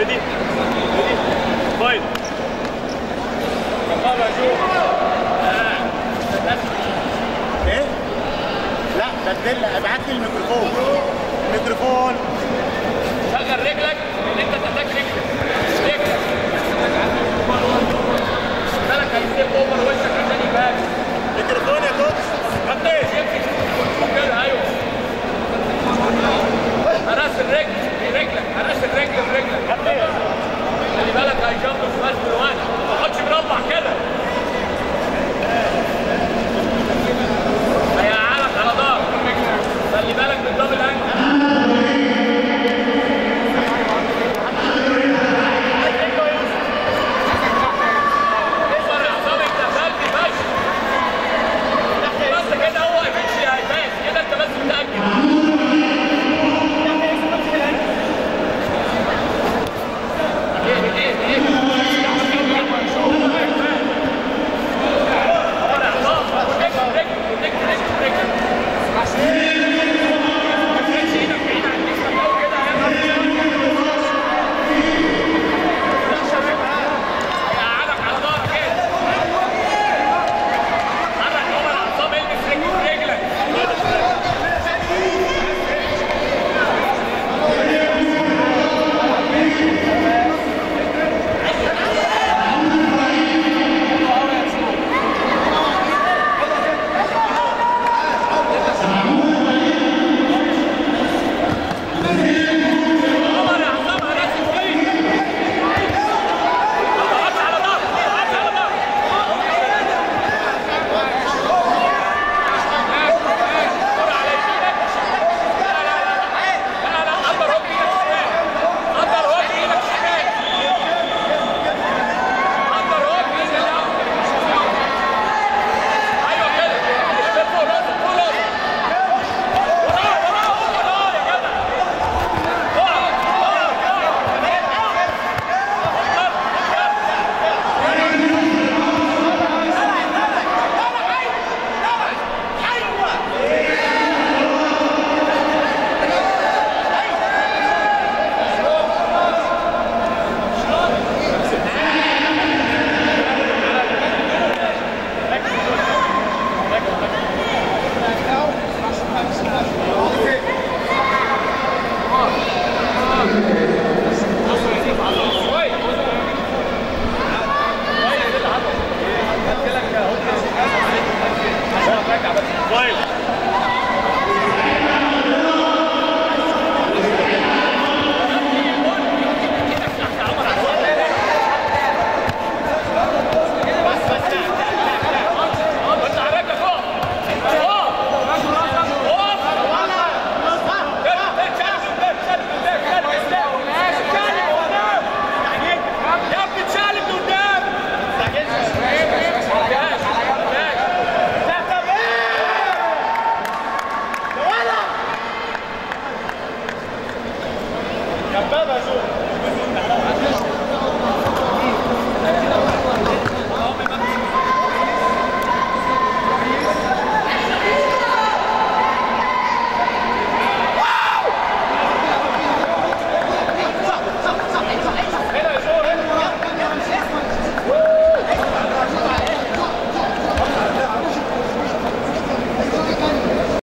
ريدي ريدي فايت بابا شوف ايه؟ لا بدل ابعت لي الميكروفون ميكروفون شغل رجلك ان انت تحتاج رجلك رجلك بالك هيسيب اوفر وشك عشان يبان ميكروفون يا كوتش غطيت يمسك كده ايوه هرس الرجل برجلك هرس الرجل برجلك خلي بالك هيجمب شمال في الوان ما تحطش مربع كده هيقعدك على ظهرك خلي بالك من دبل انجل اوفر يا عصام انت قلبي فشل بس كده هو يمشي هيبان كده انت بس متاكد ايه ايه ايه هيقعدك على ظهرك كده حرك عمر عصام البس رجلك في رجلك عمر يا عصام هرسي كويس اقعد على ظهرك اقعد على ظهرك كرة على يمينك لا لا لا لا لا لا اندر هوك ايدك شمال اندر هوك ايدك شمال اندر هوك ايدك ايوه كده اعمل فوق راسك فوق راسك وراه وراه وراه يا جدع اقعد اقعد كويس كويس اللي حصل قلت لك هو عشان ارجع بس فايت بس على رجلك اقف اقف يا ابني تشالب لقدام كبابه شوف